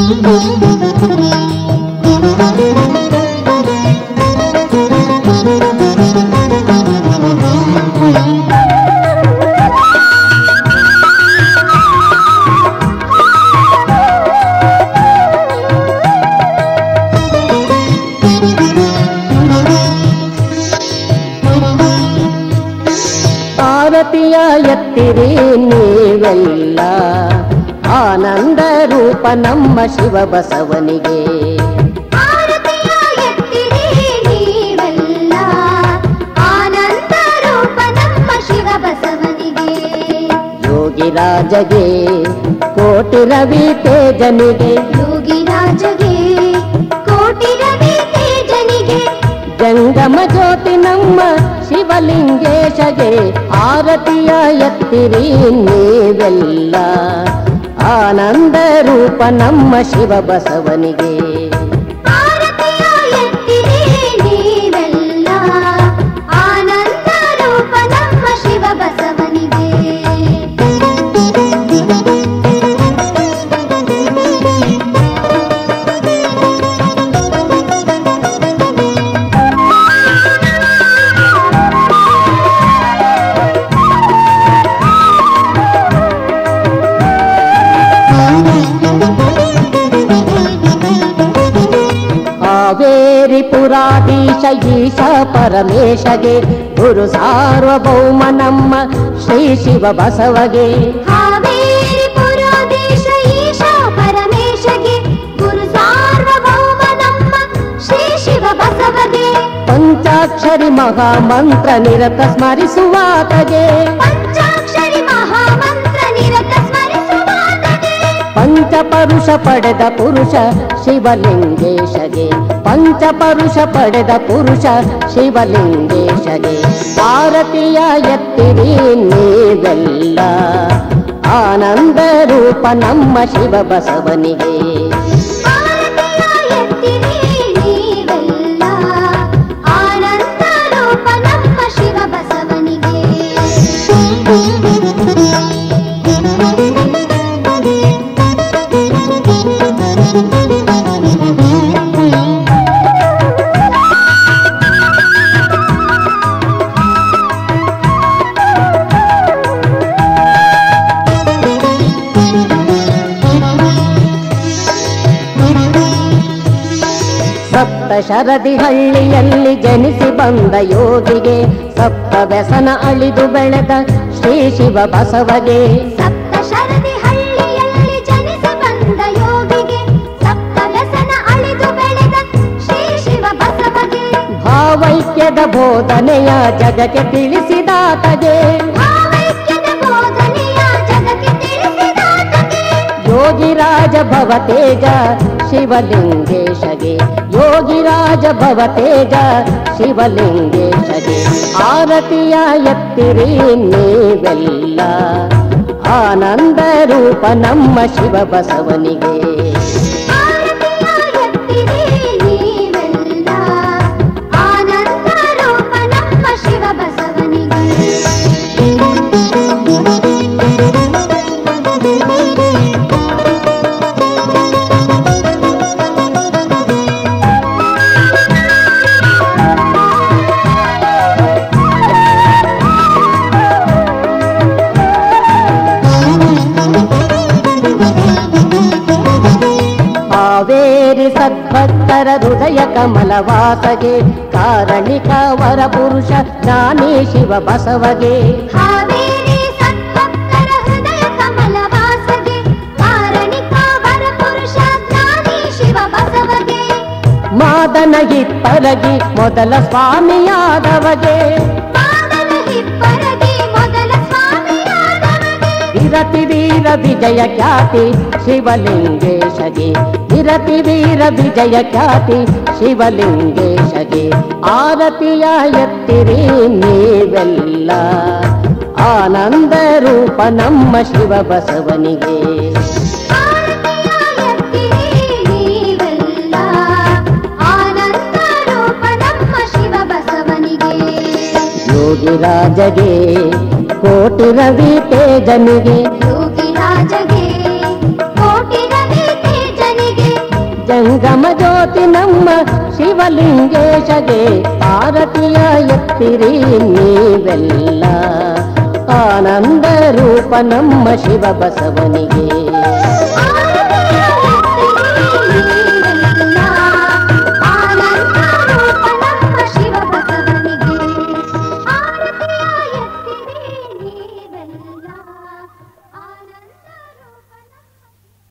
ಆರತಿಯ ಎತ್ತಿರಿ ನೀವೆಲ್ಲ ಆನಂದ ರೂಪ ನಮ್ಮ ಶಿವ ಬಸವನಿಗೆ ಆರತಿಯ ಎತ್ತಿರಿ ನೀವೆಲ್ಲ ಆನಂದ ರೂಪ ನಮ್ಮ ಶಿವ ಬಸವನಿಗೆ ಯೋಗಿರಾಜಗೆ ಕೋಟಿ ರವಿ ತೇಜನಿಗೆ ಯೋಗಿರಾಜಗೆ ಕೋಟಿ ರವಿ ತೇಜನಿಗೆ ಜಂಗಮ ಜ್ಯೋತಿ ನಮ್ಮ ಶಿವಲಿಂಗೇಶಗೆ ಆರತಿಯ ಎತ್ತಿರಿ ನೀವೆಲ್ಲ ಆನಂದ ರೂಪ ನಮ್ಮ ಶಿವ ಬಸವನಿಗೆ ಆರತಿಯ ಎತ್ತಿರಿ ನೀವೆಲ್ಲ ಆನಂದ ರೂಪ ನಮ್ಮ ಶಿವ ಬಸವನಿಗೆ ಹಾವೇರಿ ಪುರಾಧೀಶ ಈಶ ಪರಮೇಶಗೆ ಗುರು ಸಾರ್ವಭೌಮ ನಮ್ಮ ಶ್ರೀ ಶಿವ ಬಸವಗೆ ಹಾವೇರಿ ಪುರಾಧೀಶ ಈಶ ಪರಮೇಶಗೆ ಗುರು ಸಾರ್ವಭೌಮ ನಮ್ಮ ಶ್ರೀ ಶಿವ ಬಸವಗೆ ಪಂಚಾಕ್ಷರಿ ಮಹಾಮಂತ್ರ ನಿರತ ಸ್ಮರಿಸುವಾತಗೆ ಪಂಚಾಕ್ಷರಿ ಮಹಾಮಂತ್ರ ನಿರತ ಸ್ಮರಿಸುವಾತಗೆ ಪಂಚಪರುಷ ಪಡೆದ ಪುರುಷ ಶಿವಲಿಂಗೇಶಗೆ ಪಂಚಪರುಷ ಪಡೆದ ಪುರುಷ ಶಿವಲಿಂಗೇಶಗೆ ಭಾರತೀಯ ಎತ್ತಿರಿ ನೀವೆಲ್ಲ ಆನಂದ ರೂಪ ನಮ್ಮ ಶಿವ ಬಸವನಿಗೆ ಭಾರತೀಯ ಎತ್ತಿರಿ ನೀವೆಲ್ಲ ಆನಂದ ರೂಪ ನಮ್ಮ ಶಿವ ಬಸವನಿಗೆ ಸಪ್ತ ಶರದಿ ಹಳ್ಳಿಯಲ್ಲಿ ಜನಿಸಿ ಬಂದ ಯೋಗಿಗೆ ಸಪ್ತ ವ್ಯಸನ ಅಳಿದು ಬೆಳೆದ ಶ್ರೀ ಶಿವ ಬಸವಗೆ ಸಪ್ತ ಶರದಿ ಹಳ್ಳಿಯಲ್ಲಿ ಜನಿಸಿ ಬಂದ ಯೋಗಿಗೆ ಸಪ್ತ ವ್ಯಸನ ಅಳಿದು ಬೆಳೆದ ಶ್ರೀ ಶಿವ ಬಸವಗೆ ಭಾವೈಕ್ಯದ ಬೋಧನೆಯ ಜಗಕ್ಕೆ ತಿಳಿಸಿದಾತಗೆ ಭಾವೈಕ್ಯದ ಬೋಧನೆಯ ಜಗಕ್ಕೆ ತಿಳಿಸಿದಾತಗೆ ಯೋಗಿರಾಜ ಭವತೇಜ ಶಿವಲಿಂಗೇಶಗೆ ಯೋಗಿರಾಜ ಭವತೇಜ ಶಿವಲಿಂಗೇಶಗೆ ಆರತಿಯ ಎತ್ತಿರಿ ನೀವೆಲ್ಲ ಆನಂದ ರೂಪ ನಮ್ಮ ಶಿವ ಬಸವನಿಗೆ ಆರತಿಯ ಎತ್ತಿರಿ ನೀವೆಲ್ಲ ಆನಂದ ರೂಪ ನಮ್ಮ ಶಿವ ಬಸವನಿಗೆ ಹಾವೇರಿ ಸದ್ಭಕ್ತರ ಹೃದಯ ಕಮಲವಾಸಗೆ ಕಾರಣಿಕ ವರ ಪುರುಷ ಜ್ಞಾನಿ ಶಿವ ಬಸವಗೆ ಹಾವೇರಿ ಸದ್ಭಕ್ತರ ಹೃದಯ ಕಮಲ ವಾಸಗೆ ಕಾರಣಿಕ ವರ ಪುರುಷ ಜ್ಞಾನಿ ಶಿವ ಬಸವಗೆ ಮಾದನ ಇತ್ತರಗಿ ಮೊದಲ ಸ್ವಾಮಿಯಾದವಗೆ ಪಾದನ ಹಿಪ್ಪರಗಿ ಮೊದಲ ಸ್ವಾಮಿಯಾದವಗೆ ವಿರತಿ ವೀರ ವಿಜಯ ಖ್ಯಾತಿ ಶಿವಲಿಂಗೇಶಗೆ ವಿರತಿ ವೀರ ವಿಜಯ ಖ್ಯಾತಿ ಶಿವಲಿಂಗೇಶಗೆ ಆರತಿಯ ಎತ್ತಿರಿ ನೀವೆಲ್ಲ ಆನಂದ ರೂಪ ನಮ್ಮ ಶಿವ ಬಸವನಿಗೆ ಆರತಿಯ ಎತ್ತಿರಿ ನೀವೆಲ್ಲ ಆನಂದ ರೂಪ ನಮ್ಮ ಶಿವ ಬಸವನಿಗೆ ಯೋಗಿರಾಜಗೆ ಕೋಟಿ ರವಿ ತೇಜನಿಗೆ ಯೋಗಿರಾಜಗೆ ಕೋಟಿ ರವಿ ತೇಜನಿಗೆ ಜಂಗಮ ಜ್ಯೋತಿ ನಮ್ಮ ಶಿವಲಿಂಗೇಶಗೆ ಆರತಿಯ ಎತ್ತಿರಿ ನೀವೆಲ್ಲ ಆನಂದ ರೂಪ ನಮ್ಮ ಶಿವ ಬಸವನಿಗೆ